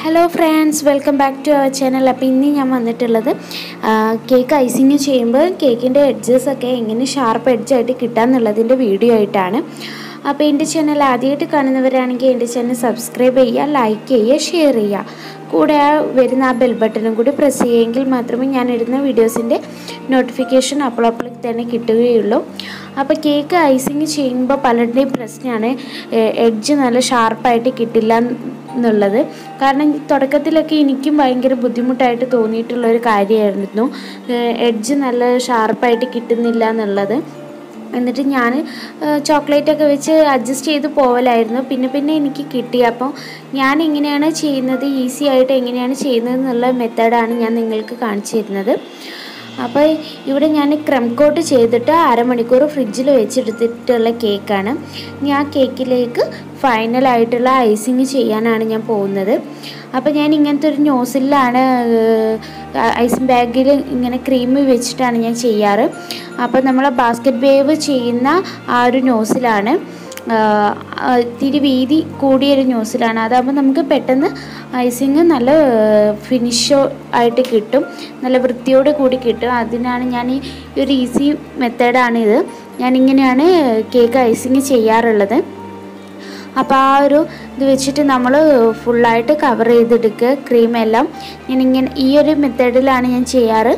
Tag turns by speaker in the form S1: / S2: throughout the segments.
S1: hello friends welcome back to our channel അപ്പോൾ ഇന്ന് ഞാൻ വന്നിട്ടുള്ളത് കേക്ക് ഐസിങ് ചെയ്യുമ്പോൾ കേക്കിൻ്റെ എഡ്ജസ് ഒക്കെ എങ്ങനെ ഷാർപ്പ് എഡ്ജായിട്ട് കിട്ടാമെന്നുള്ളതിൻ്റെ വീഡിയോ ആയിട്ടാണ് അപ്പോൾ എൻ്റെ ചാനൽ ആദ്യമായിട്ട് കാണുന്നവരാണെങ്കിൽ എൻ്റെ ചാനൽ സബ്സ്ക്രൈബ് ചെയ്യുക ലൈക്ക് ചെയ്യുക ഷെയർ ചെയ്യുക കൂടെ ആ വരുന്ന ആ ബെൽ ബട്ടണും കൂടി പ്രസ് ചെയ്യുമെങ്കിൽ മാത്രമേ ഞാൻ ഇടുന്ന വീഡിയോസിൻ്റെ നോട്ടിഫിക്കേഷൻ അപ്പോൾ അപ്പോൾ തന്നെ കിട്ടുകയുള്ളൂ അപ്പോൾ കേക്ക് ഐസിങ് ചെയ്യുമ്പോൾ പലരുടെയും പ്രശ്നമാണ് എഡ്ജ് നല്ല ഷാർപ്പായിട്ട് കിട്ടില്ല എന്നുള്ളത് കാരണം തുടക്കത്തിലൊക്കെ എനിക്കും ഭയങ്കര ബുദ്ധിമുട്ടായിട്ട് തോന്നിയിട്ടുള്ള ഒരു കാര്യമായിരുന്നു എഡ്ജ് നല്ല ഷാർപ്പായിട്ട് കിട്ടുന്നില്ല എന്നുള്ളത് എന്നിട്ട് ഞാൻ ചോക്ലേറ്റ് ഒക്കെ വെച്ച് അഡ്ജസ്റ്റ് ചെയ്ത് പോവലായിരുന്നു പിന്നെ പിന്നെ എനിക്ക് കിട്ടി അപ്പോൾ ഞാൻ എങ്ങനെയാണ് ചെയ്യുന്നത് ഈസി ആയിട്ട് എങ്ങനെയാണ് ചെയ്യുന്നത് എന്നുള്ള മെത്തേഡാണ് ഞാൻ നിങ്ങൾക്ക് കാണിച്ചു തരുന്നത് അപ്പോൾ ഇവിടെ ഞാൻ ക്രം കോട്ട് ചെയ്തിട്ട് അരമണിക്കൂർ ഫ്രിഡ്ജിൽ വെച്ചെടുത്തിട്ടുള്ള കേക്കാണ് ഞാൻ കേക്കിലേക്ക് ഫൈനലായിട്ടുള്ള ഐസിങ് ചെയ്യാനാണ് ഞാൻ പോകുന്നത് അപ്പോൾ ഞാൻ ഇങ്ങനത്തെ ഒരു നോസിലാണ് ഐസിങ് ബാഗിൽ ഇങ്ങനെ ക്രീം വെച്ചിട്ടാണ് ഞാൻ ചെയ്യാറ് അപ്പോൾ നമ്മൾ ബാസ്ക്കറ്റ് വേവ് ചെയ്യുന്ന ആ ഒരു നോസിലാണ് ഇത്തിരി വീതി കൂടിയൊരു ന്യൂസിലാണ് അതാകുമ്പോൾ നമുക്ക് പെട്ടെന്ന് ഐസിങ് നല്ല ഫിനിഷോ ആയിട്ട് കിട്ടും നല്ല വൃത്തിയോട് കൂടി കിട്ടും അതിനാണ് ഞാൻ ഈ ഒരു ഈസി മെത്തേഡാണിത് ഞാനിങ്ങനെയാണ് കേക്ക് ഐസിങ് ചെയ്യാറുള്ളത് അപ്പോൾ ആ ഒരു ഇത് വെച്ചിട്ട് നമ്മൾ ഫുള്ളായിട്ട് കവർ ചെയ്തെടുക്കുക ക്രീമെല്ലാം ഞാനിങ്ങനെ ഈ ഒരു മെത്തേഡിലാണ് ഞാൻ ചെയ്യാറ്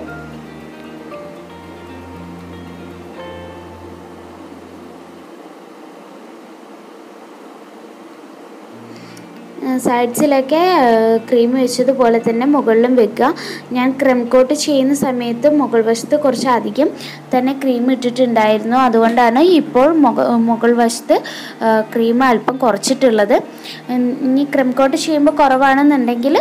S1: സൈഡ്സിലൊക്കെ ക്രീം വെച്ചതുപോലെ തന്നെ മുകളിലും വെക്കുക ഞാൻ ക്രീം കോട്ട് ചെയ്യുന്ന സമയത്ത് മുകൾ വശത്ത് കുറച്ച് അധികം തന്നെ ക്രീം ഇട്ടിട്ടുണ്ടായിരുന്നു അതുകൊണ്ടാണ് ഇപ്പോൾ മുക മുകൾ വശത്ത് ക്രീം അല്പം കുറച്ചിട്ടുള്ളത് ഇനി ക്രീം കോട്ട് ചെയ്യുമ്പോൾ കുറവാണെന്നുണ്ടെങ്കിൽ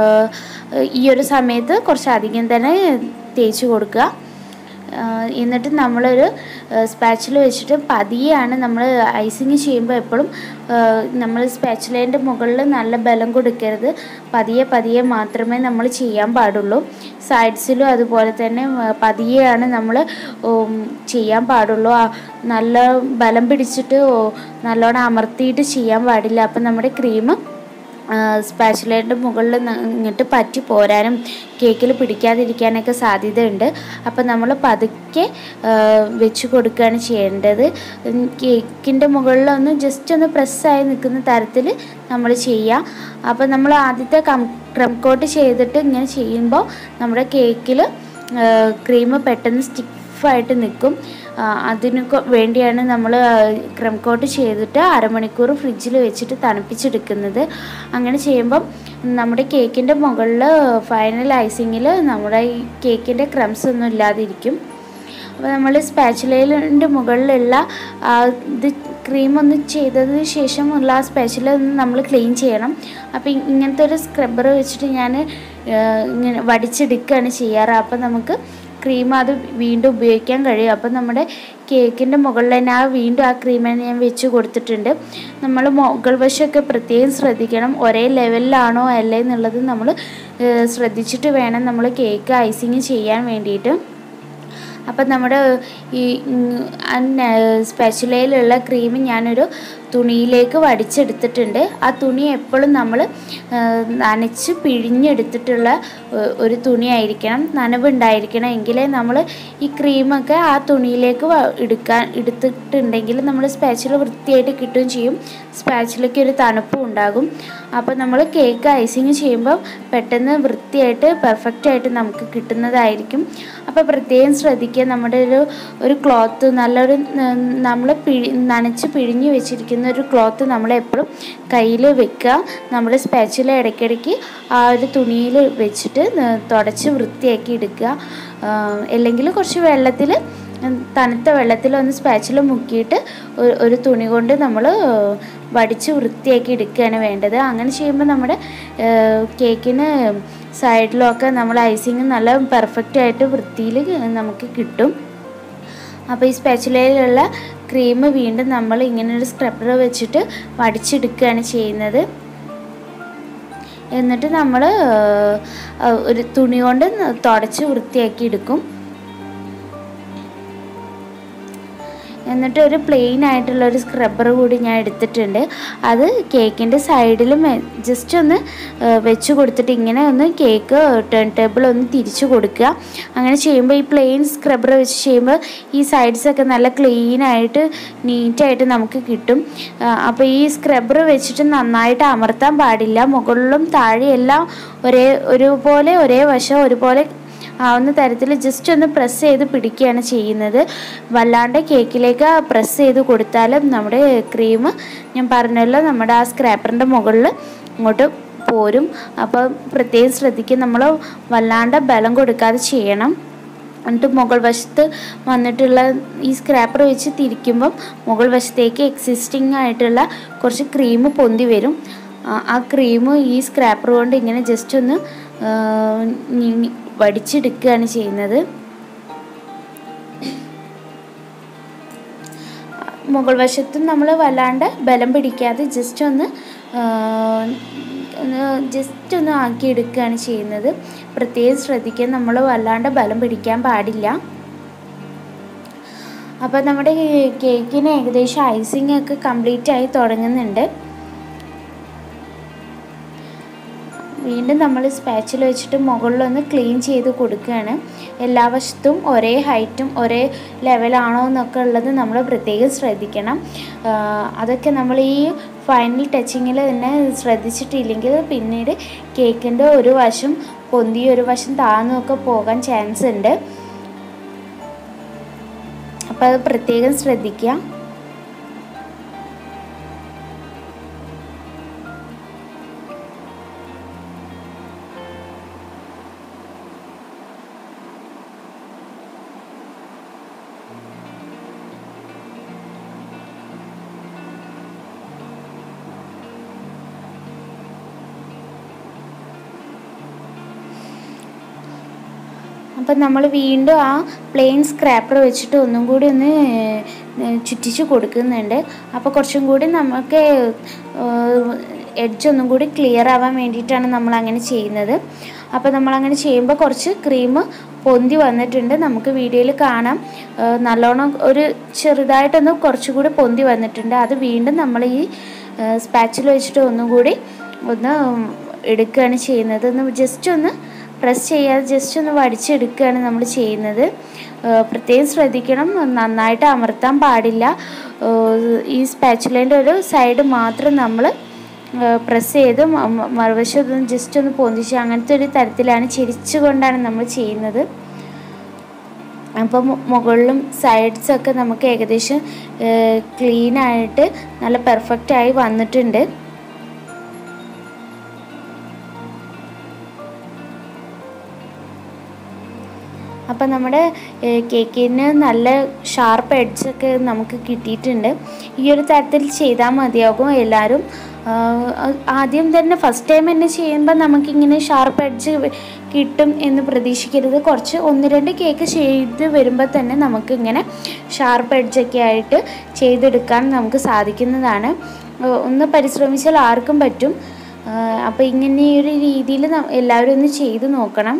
S1: ഈ ഒരു സമയത്ത് കുറച്ച് അധികം തന്നെ തേച്ച് കൊടുക്കുക എന്നിട്ട് നമ്മളൊരു സ്പാച്ചിൽ വെച്ചിട്ട് പതിയെയാണ് നമ്മൾ ഐസിങ് ചെയ്യുമ്പോൾ എപ്പോഴും നമ്മൾ സ്പാച്ചിലേൻ്റെ മുകളിൽ നല്ല ബലം കൊടുക്കരുത് പതിയെ പതിയെ മാത്രമേ നമ്മൾ ചെയ്യാൻ പാടുള്ളൂ സൈഡ്സിലും അതുപോലെ തന്നെ പതിയെയാണ് നമ്മൾ ചെയ്യാൻ പാടുള്ളൂ നല്ല ബലം പിടിച്ചിട്ട് നല്ലോണം അമർത്തിയിട്ട് ചെയ്യാൻ പാടില്ല അപ്പം നമ്മുടെ ക്രീം സ്പാച്ചുലേൻ്റെ മുകളിൽ ഇങ്ങോട്ട് പറ്റി പോരാനും കേക്കിൽ പിടിക്കാതിരിക്കാനൊക്കെ സാധ്യതയുണ്ട് അപ്പോൾ നമ്മൾ പതുക്കെ വെച്ച് കൊടുക്കുകയാണ് ചെയ്യേണ്ടത് കേക്കിൻ്റെ മുകളിലൊന്ന് ജസ്റ്റ് ഒന്ന് പ്രസ്സായി നിൽക്കുന്ന തരത്തിൽ നമ്മൾ ചെയ്യുക അപ്പോൾ നമ്മൾ ആദ്യത്തെ കം ക്രം കോട്ട് ചെയ്തിട്ട് ഇങ്ങനെ ചെയ്യുമ്പോൾ നമ്മുടെ കേക്കിൽ ക്രീം പെട്ടെന്ന് സ്റ്റിഫായിട്ട് നിൽക്കും അതിന് വേണ്ടിയാണ് നമ്മൾ ക്രം കോട്ട് ചെയ്തിട്ട് അരമണിക്കൂർ ഫ്രിഡ്ജിൽ വെച്ചിട്ട് തണുപ്പിച്ചെടുക്കുന്നത് അങ്ങനെ ചെയ്യുമ്പം നമ്മുടെ കേക്കിൻ്റെ മുകളിൽ ഫൈനൽ ഐസിങ്ങിൽ നമ്മുടെ ഈ കേക്കിൻ്റെ ക്രംസ് ഒന്നും ഇല്ലാതിരിക്കും അപ്പോൾ നമ്മൾ സ്പാച്ചുലേൻ്റെ മുകളിലുള്ള ഇത് ക്രീം ഒന്ന് ചെയ്തതിന് ശേഷമുള്ള ആ സ്പാച്ചുല ഒന്ന് നമ്മൾ ക്ലീൻ ചെയ്യണം അപ്പോൾ ഇങ്ങനത്തെ ഒരു സ്ക്രബ്ബർ വെച്ചിട്ട് ഞാൻ ഇങ്ങനെ വടിച്ചെടുക്കുകയാണ് ചെയ്യാറ് അപ്പോൾ നമുക്ക് ക്രീം അത് വീണ്ടും ഉപയോഗിക്കാൻ കഴിയും അപ്പം നമ്മുടെ കേക്കിൻ്റെ മുകളിൽ തന്നെ ആ വീണ്ടും ആ ക്രീം ഞാൻ വെച്ച് കൊടുത്തിട്ടുണ്ട് നമ്മൾ മുകൾ വശമൊക്കെ പ്രത്യേകം ശ്രദ്ധിക്കണം ഒരേ ലെവലിലാണോ അല്ലേ എന്നുള്ളത് നമ്മൾ ശ്രദ്ധിച്ചിട്ട് വേണം നമ്മൾ കേക്ക് ഐസിങ് ചെയ്യാൻ വേണ്ടിയിട്ട് അപ്പം നമ്മുടെ ഈ സ്പെഷ്യലയിലുള്ള ക്രീം ഞാനൊരു തുണിയിലേക്ക് വടിച്ചെടുത്തിട്ടുണ്ട് ആ തുണി എപ്പോഴും നമ്മൾ നനച്ച് പിഴിഞ്ഞെടുത്തിട്ടുള്ള ഒരു തുണിയായിരിക്കണം നനവുണ്ടായിരിക്കണം എങ്കിലേ നമ്മൾ ഈ ക്രീമൊക്കെ ആ തുണിയിലേക്ക് എടുക്കാൻ എടുത്തിട്ടുണ്ടെങ്കിൽ നമ്മൾ സ്പാച്ചിൽ വൃത്തിയായിട്ട് കിട്ടുകയും ചെയ്യും സ്പാച്ചിലേക്ക് ഒരു തണുപ്പും ഉണ്ടാകും അപ്പോൾ നമ്മൾ കേക്ക് ഐസിങ് ചെയ്യുമ്പോൾ പെട്ടെന്ന് വൃത്തിയായിട്ട് പെർഫെക്റ്റ് ആയിട്ട് നമുക്ക് കിട്ടുന്നതായിരിക്കും അപ്പോൾ പ്രത്യേകം ശ്രദ്ധിക്കുക നമ്മുടെ ഒരു ഒരു ക്ലോത്ത് നല്ലൊരു നമ്മൾ പിഴി നനച്ച് പിഴിഞ്ഞ് വെച്ചിരിക്കുന്ന ഒരു ക്ലോത്ത് നമ്മൾ എപ്പോഴും കയ്യിൽ വെക്കുക നമ്മൾ സ്പാച്ചിൽ ഇടയ്ക്കിടയ്ക്ക് ആ ഒരു തുണിയിൽ വെച്ചിട്ട് തുടച്ച് വൃത്തിയാക്കി എടുക്കുക അല്ലെങ്കിൽ കുറച്ച് വെള്ളത്തിൽ തണുത്ത വെള്ളത്തിൽ ഒന്ന് സ്പാച്ചിൽ മുക്കിയിട്ട് ഒരു തുണി കൊണ്ട് നമ്മൾ വടിച്ച് വൃത്തിയാക്കി എടുക്കുകയാണ് വേണ്ടത് അങ്ങനെ ചെയ്യുമ്പോൾ നമ്മുടെ കേക്കിന് സൈഡിലൊക്കെ നമ്മൾ ഐസിങ് നല്ല പെർഫെക്റ്റ് ആയിട്ട് വൃത്തിയിൽ നമുക്ക് കിട്ടും അപ്പോൾ ഈ സ്പാച്ചുലയിലുള്ള ക്രീം വീണ്ടും നമ്മൾ ഇങ്ങനെ ഒരു സ്ക്രബ്ബർ വെച്ചിട്ട് വടിച്ചെടുക്കുകയാണ് ചെയ്യുന്നത് എന്നിട്ട് നമ്മൾ ഒരു തുണി കൊണ്ട് തുടച്ച് വൃത്തിയാക്കി എടുക്കും എന്നിട്ട് ഒരു പ്ലെയിൻ ആയിട്ടുള്ള ഒരു സ്ക്രബ്ബർ കൂടി ഞാൻ എടുത്തിട്ടുണ്ട് അത് കേക്കിൻ്റെ സൈഡിലും ജസ്റ്റ് ഒന്ന് ആ, വെച്ച് കൊടുത്തിട്ട് ഇങ്ങനെ ഒന്ന് കേക്ക് ടേൺ ടേബിൾ ഒന്ന് തിരിച്ചു കൊടുക്കുക അങ്ങനെ ചെയ്യുമ്പോൾ ഈ പ്ലെയിൻ സ്ക്രബ്ബർ വെച്ച് ചെയ്യുമ്പോൾ ഈ സൈഡ്സൊക്കെ നല്ല ക്ലീൻ ആയിട്ട് നീറ്റായിട്ട് നമുക്ക് കിട്ടും അപ്പോൾ ഈ സ്ക്രബ്ബർ വെച്ചിട്ട് നന്നായിട്ട് അമർത്താൻ പാടില്ല മുകളിലും താഴെയെല്ലാം ഒരേ ഒരുപോലെ ഒരേ വശം ഒരുപോലെ ആവുന്ന തരത്തിൽ ജസ്റ്റ് ഒന്ന് പ്രസ് ചെയ്ത് പിടിക്കുകയാണ് ചെയ്യുന്നത് വല്ലാണ്ട് കേക്കിലേക്ക് പ്രസ് ചെയ്ത് കൊടുത്താലും നമ്മുടെ ക്രീം ഞാൻ പറഞ്ഞല്ലോ നമ്മുടെ ആ സ്ക്രാപ്പറിൻ്റെ മുകളിൽ ഇങ്ങോട്ട് പോരും അപ്പോൾ പ്രത്യേകം ശ്രദ്ധിക്കുക നമ്മൾ വല്ലാണ്ട് ബലം കൊടുക്കാതെ ചെയ്യണം എന്നിട്ട് മുകൾ വശത്ത് വന്നിട്ടുള്ള ഈ സ്ക്രാപ്പർ വെച്ച് തിരിക്കുമ്പം മുകൾ വശത്തേക്ക് എക്സിസ്റ്റിംഗ് ആയിട്ടുള്ള കുറച്ച് ക്രീം പൊന്തി വരും ആ- ആ ക്രീം ഈ സ്ക്രാപ്പർ കൊണ്ട് ഇങ്ങനെ ജസ്റ്റ് ഒന്ന് ആ, ഞി- വടിച്ചെടുക്കുകയാണ് ചെയ്യുന്നത് മുകൾ വശത്തും നമ്മൾ വല്ലാണ്ട് ബലം പിടിക്കാതെ ജസ്റ്റ് ഒന്ന് ആ, ഒന്ന് ജസ്റ്റ് ഒന്ന് ആക്കിയെടുക്കുകയാണ് ചെയ്യുന്നത് പ്രത്യേകം ശ്രദ്ധിക്കാൻ നമ്മൾ വല്ലാണ്ട് ബലം പിടിക്കാൻ പാടില്ല അപ്പോൾ നമ്മുടെ കേക്കിന് ഏകദേശം ഐസിങ് ഒക്കെ കംപ്ലീറ്റ് ആയി തുടങ്ങുന്നുണ്ട് വീണ്ടും നമ്മൾ സ്പാച്ചിൽ വെച്ചിട്ട് മുകളിലൊന്ന് ക്ലീൻ ചെയ്ത് കൊടുക്കുകയാണ് എല്ലാ വശത്തും ഒരേ ഹൈറ്റും ഒരേ ലെവലാണോ എന്നൊക്കെ ഉള്ളത് നമ്മൾ പ്രത്യേകം ശ്രദ്ധിക്കണം ആഹ് അതൊക്കെ നമ്മൾ ഈ ഫൈനൽ ടച്ചിങ്ങിൽ തന്നെ ശ്രദ്ധിച്ചിട്ടില്ലെങ്കിൽ പിന്നീട് കേക്കിൻ്റെ ഒരു വശം പൊന്തി ഒരു വശം താഴ്ന്നൊക്കെ പോകാൻ ചാൻസ് ഉണ്ട് അപ്പോൾ അത് പ്രത്യേകം ശ്രദ്ധിക്കുക അപ്പം നമ്മൾ വീണ്ടും ആ പ്ലെയിൻ സ്ക്രാപ്പർ വെച്ചിട്ട് ഒന്നും കൂടി ഒന്ന് ഏഹ്, ചുറ്റിച്ച് കൊടുക്കുന്നുണ്ട് അപ്പോൾ കുറച്ചും കൂടി നമുക്ക് എഡ്ജ് ഒന്നും കൂടി ക്ലിയർ ആവാൻ വേണ്ടിയിട്ടാണ് നമ്മൾ അങ്ങനെ ചെയ്യുന്നത് അപ്പോൾ നമ്മൾ അങ്ങനെ ചെയ്യുമ്പോൾ കുറച്ച് ക്രീം പൊന്തി വന്നിട്ടുണ്ട് നമുക്ക് വീഡിയോയിൽ കാണാം ഏഹ്, നല്ലോണം ഒരു ചെറുതായിട്ടൊന്ന് കുറച്ചുകൂടി പൊന്തി വന്നിട്ടുണ്ട് അത് വീണ്ടും നമ്മൾ ഈ സ്പാച്ചിൽ വെച്ചിട്ട് ഒന്നും കൂടി ഒന്ന് എടുക്കുകയാണ് ചെയ്യുന്നത് ഒന്ന് ജസ്റ്റ് ഒന്ന് പ്രസ് ചെയ്യാതെ ജസ്റ്റ് ഒന്ന് വടിച്ചെടുക്കുകയാണ് നമ്മൾ ചെയ്യുന്നത് ഏഹ് പ്രത്യേകം ശ്രദ്ധിക്കണം നന്നായിട്ട് അമർത്താൻ പാടില്ല ഏഹ് ഈ സ്പാച്ചുലേൻ്റെ ഒരു സൈഡ് മാത്രം നമ്മൾ പ്രസ് ചെയ്ത് മ- മ- മറുവശം ജസ്റ്റ് ഒന്ന് പൊന്തിച്ച് അങ്ങനത്തെ ഒരു തരത്തിലാണ് ചിരിച്ചുകൊണ്ടാണ് നമ്മൾ ചെയ്യുന്നത് അപ്പം മു- മുകളിലും സൈഡ്സൊക്കെ നമുക്ക് ഏകദേശം ക്ലീനായിട്ട് നല്ല പെർഫെക്റ്റ് ആയി വന്നിട്ടുണ്ട് അപ്പം നമ്മുടെ ഏഹ്, കേക്കിന് നല്ല ഷാർപ്പ് എഡ്ജൊക്കെ നമുക്ക് കിട്ടിയിട്ടുണ്ട് ഈ ഒരു തരത്തിൽ ചെയ്താൽ മതിയാകും എല്ലാവരും ആഹ്, ആ- ആദ്യം തന്നെ ഫസ്റ്റ് ടൈം തന്നെ ചെയ്യുമ്പോൾ നമുക്കിങ്ങനെ ഷാർപ്പ് എഡ്ജ് കിട്ടും എന്ന് പ്രതീക്ഷിക്കരുത് കുറച്ച് ഒന്ന് രണ്ട് കേക്ക് ചെയ്ത് വരുമ്പോൾ തന്നെ നമുക്ക് ഇങ്ങനെ ഷാർപ്പ് എഡ്ജൊക്കെ ആയിട്ട് ചെയ്തെടുക്കാൻ നമുക്ക് സാധിക്കുന്നതാണ് ഏഹ്, ഒന്ന് പരിശ്രമിച്ചാൽ ആർക്കും പറ്റും അപ്പോൾ ഇങ്ങനെ ഈ ഒരു രീതിയിൽ എല്ലാവരും ഒന്ന് ചെയ്ത് നോക്കണം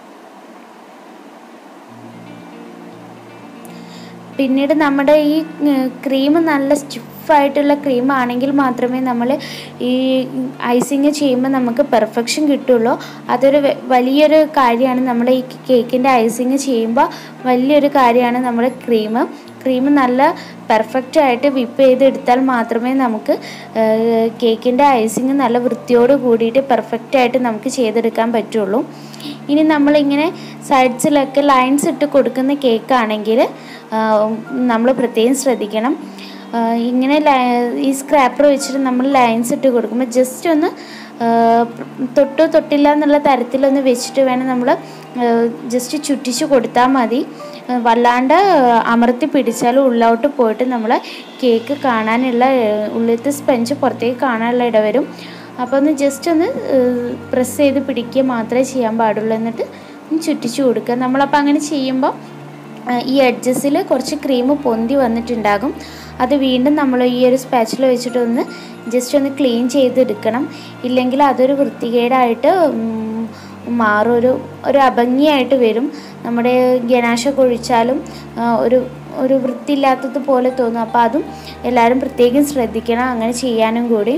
S1: പിന്നീട് നമ്മുടെ ഈ ക്രീം നല്ല സ്റ്റിഫായിട്ടുള്ള ക്രീം ആണെങ്കിൽ മാത്രമേ നമ്മൾ ഈ ഐസിങ് ചെയ്യുമ്പോൾ നമുക്ക് പെർഫെക്ഷൻ കിട്ടുള്ളൂ അതൊരു വ- വലിയൊരു കാര്യമാണ് നമ്മുടെ ഈ കേക്കിൻ്റെ ഐസിങ് ചെയ്യുമ്പോൾ വലിയൊരു കാര്യമാണ് നമ്മുടെ ക്രീം ക്രീം നല്ല പെർഫെക്റ്റ് ആയിട്ട് വിപ്പ് ചെയ്തെടുത്താൽ മാത്രമേ നമുക്ക് കേക്കിൻ്റെ ഐസിങ് നല്ല വൃത്തിയോട് കൂടിയിട്ട് പെർഫെക്റ്റ് ആയിട്ട് നമുക്ക് ചെയ്തെടുക്കാൻ പറ്റുള്ളൂ ഇനി നമ്മളിങ്ങനെ സൈഡ്സിലൊക്കെ ലൈൻസ് ഇട്ട് കൊടുക്കുന്ന കേക്കാണെങ്കിൽ നമ്മൾ പ്രത്യേകം ശ്രദ്ധിക്കണം ആ, ഇങ്ങനെ ലൈ- ഈ സ്ക്രാപ്പർ വെച്ചിട്ട് നമ്മൾ ലൈൻസ് ഇട്ട് കൊടുക്കുമ്പോൾ ജസ്റ്റ് ഒന്ന് ആ, തൊട്ടോ തൊട്ടില്ല എന്നുള്ള തരത്തിലൊന്ന് വെച്ചിട്ട് വേണം നമ്മൾ ജസ്റ്റ് ചുറ്റിച്ച് കൊടുത്താൽ മതി ആ, വല്ലാണ്ട് അമർത്തി പിടിച്ചാൽ ഉള്ളോട്ട് പോയിട്ട് നമ്മൾ കേക്ക് കാണാനുള്ള ആ, ഉള്ളിലത്തെ സ്പഞ്ച് പുറത്തേക്ക് കാണാനുള്ള ഇടവരും അപ്പോൾ ഒന്ന് ജസ്റ്റ് ഒന്ന് പ്രസ് ചെയ്ത് പിടിക്കുക മാത്രമേ ചെയ്യാൻ പാടുള്ളൂ എന്നിട്ട് ഒന്ന് ചുറ്റിച്ച് കൊടുക്കുക നമ്മളപ്പോൾ അങ്ങനെ ചെയ്യുമ്പോൾ ആ, ഈ എഡ്ജസിൽ കുറച്ച് ക്രീം പൊന്തി വന്നിട്ടുണ്ടാകും അത് വീണ്ടും നമ്മൾ ഈ ഒരു സ്പാച്ചിൽ വെച്ചിട്ടൊന്ന് ജസ്റ്റ് ഒന്ന് ക്ലീൻ ചെയ്തെടുക്കണം ഇല്ലെങ്കിൽ അതൊരു വൃത്തികേടായിട്ട് ഉം, മാറും ഒരു ഒരു അഭംഗിയായിട്ട് വരും നമ്മുടെ ഗനാശ കൊഴിച്ചാലും ആ, ഒരു ഒരു വൃത്തിയില്ലാത്തത് പോലെ തോന്നും അപ്പോൾ അതും എല്ലാവരും പ്രത്യേകം ശ്രദ്ധിക്കണം അങ്ങനെ ചെയ്യാനും കൂടി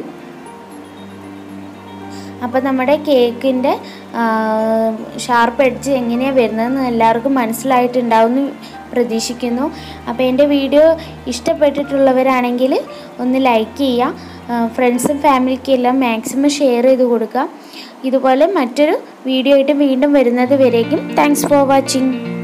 S1: അപ്പോൾ നമ്മുടെ കേക്കിൻ്റെ ഷാർപ്പ് എഡ്ജ് എങ്ങനെയാണ് വരുന്നതെന്ന് എല്ലാവർക്കും മനസ്സിലായിട്ടുണ്ടാവുമെന്ന് പ്രതീക്ഷിക്കുന്നു അപ്പോൾ എൻ്റെ വീഡിയോ ഇഷ്ടപ്പെട്ടിട്ടുള്ളവരാണെങ്കിൽ ഒന്ന് ലൈക്ക് ചെയ്യുക ഫ്രണ്ട്സും ഫാമിലിക്കും എല്ലാം മാക്സിമം ഷെയർ ചെയ്ത് കൊടുക്കുക ഇതുപോലെ മറ്റൊരു വീഡിയോ ആയിട്ട് വീണ്ടും വരുന്നത് വരേക്കും താങ്ക്സ് ഫോർ വാച്ചിങ്